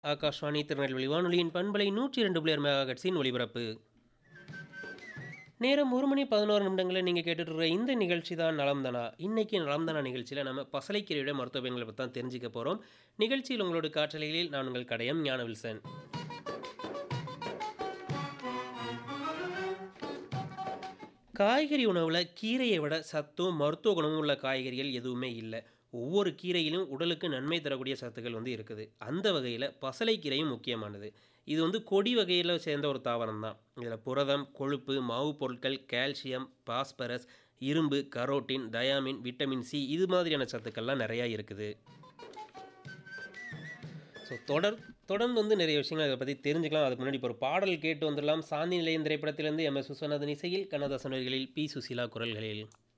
ஆகாஷ்வாணி திருநெல்வேலி வானொலியின் பண்பலை நூற்றி இரண்டு புள்ளியர் மெகாஹெட்ஸின் ஒலிபரப்பு நேரம் ஒரு மணி பதினோரு நிமிடங்களில் நீங்கள் கேட்டுட்டு இருக்கிற இந்த நிகழ்ச்சி தான் நலம்தானா இன்னைக்கு நலம்தானா நிகழ்ச்சியில் நம்ம பசலைக்கீரையுடைய மருத்துவ பயன்களை பற்றி தான் தெரிஞ்சுக்க போகிறோம் நிகழ்ச்சியில் உங்களோட காற்றலையில் நான் உங்கள் கடையம் ஞான வில்சன் காய்கறி உணவில் கீரையை விட சத்தும் மருத்துவ குணமும் உள்ள காய்கறிகள் எதுவுமே இல்லை ஒவ்வொரு கீரையிலும் உடலுக்கு நன்மை தரக்கூடிய சத்துக்கள் வந்து இருக்குது அந்த வகையில் பசலைக்கீரையும் முக்கியமானது இது வந்து கொடி வகையில் சேர்ந்த ஒரு தாவரம் தான் இதில் புரதம் கொழுப்பு மாவு பொருட்கள் கால்சியம் பாஸ்பரஸ் இரும்பு கரோட்டின் தயாமின் விட்டமின் சி இது மாதிரியான சத்துக்கள்லாம் நிறையா இருக்குது ஸோ தொடர் தொடர்ந்து வந்து நிறைய விஷயங்கள் அதை பற்றி தெரிஞ்சுக்கலாம் அதுக்கு முன்னாடி இப்போ ஒரு பாடல் கேட்டு வந்துடலாம் சாந்தி நிலையம் திரைப்படத்திலிருந்து எம் எஸ் விஸ்வநாதன் இசையில் கண்ணதாசன் வரிகளில் பி சுசீலா குரல்களில்